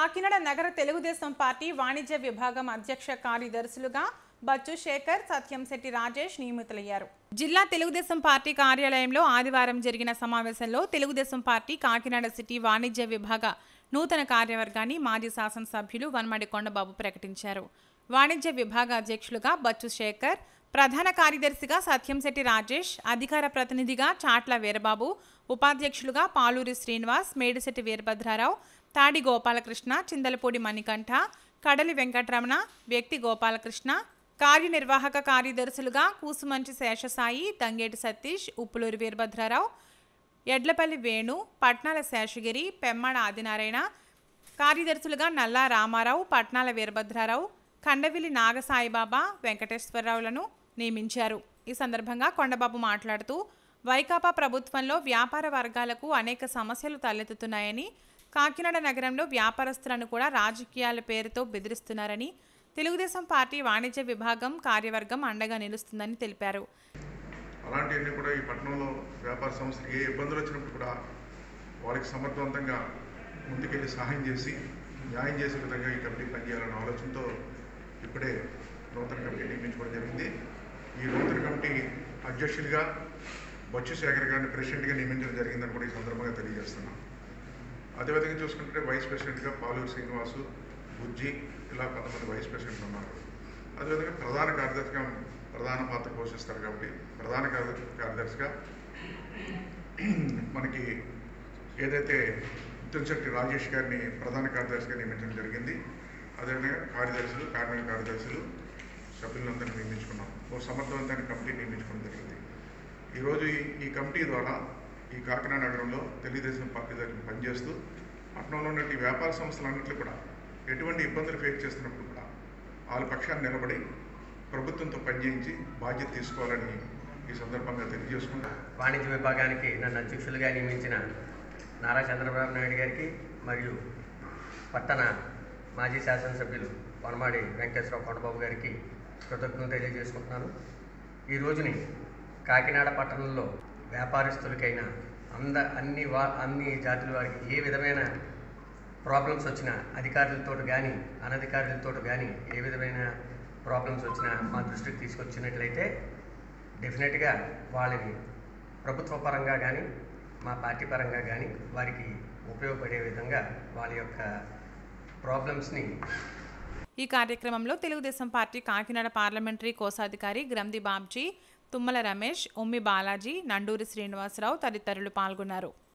కాకినాడ నగర తెలుగుదేశం పార్టీ వాణిజ్య విభాగం అధ్యక్ష కార్యదర్శులుగా బచ్చు శేఖర్ సత్యంశెట్టి రాజేష్ నియమితులయ్యారు జిల్లా తెలుగుదేశం పార్టీ కార్యాలయంలో ఆదివారం జరిగిన సమావేశంలో తెలుగుదేశం పార్టీ కాకినాడ సిటీ వాణిజ్య విభాగ నూతన కార్యవర్గాన్ని మాజీ శాసనసభ్యులు వన్మడి కొండబాబు ప్రకటించారు వాణిజ్య విభాగ అధ్యక్షులుగా బచ్చు శేఖర్ ప్రధాన కార్యదర్శిగా సత్యంశెట్టి రాజేష్ అధికార ప్రతినిధిగా చాట్ల వీరబాబు ఉపాధ్యక్షులుగా పాలూరి శ్రీనివాస్ మేడిశెట్టి వీరభద్రారావు తాడి గోపాలకృష్ణ చిందలపూడి మణికంఠ కడలి వెంకటరమణ వ్యక్తి గోపాలకృష్ణ కార్యనిర్వాహక కార్యదర్శులుగా కూసుమంచి శేషసాయి తంగేటి సతీష్ ఉప్పులూరి వీరభద్రారావు ఎడ్లపల్లి వేణు పట్నాల శేషగిరి పెమ్మడ ఆదినారాయణ కార్యదర్శులుగా నల్లా రామారావు పట్నాల వీరభద్రారావు కండవిలి నాగసాయిబాబా వెంకటేశ్వరరావులను నియమించారు ఈ సందర్భంగా కొండబాబు మాట్లాడుతూ వైకాపా ప్రభుత్వంలో వ్యాపార వర్గాలకు అనేక సమస్యలు తలెత్తుతున్నాయని కాకినాడ నగరంలో వ్యాపారస్తులను కూడా రాజకీయాల పేరుతో బెదిరిస్తున్నారని తెలుగుదేశం పార్టీ వాణిజ్య విభాగం కార్యవర్గం అండగా నిలుస్తుందని తెలిపారు అలాంటివన్నీ కూడా ఈ పట్టణంలో వ్యాపార సంస్థలు ఏ ఇబ్బందులు వచ్చినప్పుడు కూడా వాళ్ళకి సమర్థవంతంగా ముందుకెళ్ళి సహాయం చేసి న్యాయం చేసే విధంగా ఈ కమిటీ పనిచేయాలన్న ఆలోచనతో ఇప్పుడే నూతన కమిటీ నియమించుకోవడం జరిగింది ఈ నూతన కమిటీ అధ్యక్షుడిగా బొచ్చు శేఖర్ గారిని ప్రెసిడెంట్గా నియమించడం జరిగిందని కూడా ఈ సందర్భంగా తెలియజేస్తున్నాం అదేవిధంగా చూసుకుంటే వైస్ ప్రెసిడెంట్గా పాలూరు శ్రీనివాసు బుజ్జి ఇలా కొంతమంది వైస్ ప్రెసిడెంట్లు ఉన్నారు అదేవిధంగా ప్రధాన కార్యదర్శిగా ప్రధాన పాత్ర పోషిస్తారు కాబట్టి ప్రధాన కార్య- కార్యదర్శిగా మనకి ఏదైతే తులశెట్టి రాజేష్ గారిని ప్రధాన కార్యదర్శిగా నియమించడం జరిగింది అదేవిధంగా కార్యదర్శులు కార్మిక కార్యదర్శులు సభ్యులందరినీ నియమించుకున్నాం ఓ సమర్థవంతమైన కమిటీ నియమించుకోవడం జరిగింది ఈరోజు ఈ ఈ కమిటీ ద్వారా ఈ కాకినాడ నగరంలో తెలుగుదేశం పార్టీ తరఫున పనిచేస్తూ పట్టణంలో ఉన్న ఈ వ్యాపార సంస్థలన్నింటిలో కూడా ఎటువంటి ఇబ్బందులు ఫేస్ చేస్తున్నప్పుడు కూడా వాళ్ళ పక్షాన్ని నిలబడి ప్రభుత్వంతో పనిచేయించి బాధ్యత తీసుకోవాలని ఈ సందర్భంగా తెలియజేసుకుంటా వాణిజ్య విభాగానికి నన్ను అధ్యక్షులుగా నియమించిన నారా చంద్రబాబు నాయుడు గారికి మరియు పట్టణ మాజీ శాసనసభ్యులు వనమాడి వెంకటేశ్వరరావు కొండబాబు గారికి కృతజ్ఞతలు తెలియజేసుకుంటున్నాను ఈ రోజుని కాకినాడ పట్టణంలో వ్యాపారస్తులకైనా అంద అన్ని వా అన్ని జాతుల వారికి ఏ విధమైన ప్రాబ్లమ్స్ వచ్చినా అధికారులతో కానీ అనధికారులతో కానీ ఏ విధమైన ప్రాబ్లమ్స్ వచ్చినా మా దృష్టికి తీసుకొచ్చినట్లయితే డెఫినెట్గా వాళ్ళని ప్రభుత్వ పరంగా కానీ మా పార్టీ పరంగా కానీ వారికి ఉపయోగపడే విధంగా వాళ్ళ యొక్క ప్రాబ్లమ్స్ని ఈ కార్యక్రమంలో తెలుగుదేశం పార్టీ కాకినాడ పార్లమెంటరీ కోశాధికారి గ్రంథి బాబ్జీ తుమ్మల రమేష్ ఉమ్మి బాలాజీ నండూరి శ్రీనివాసరావు తదితరులు పాల్గొన్నారు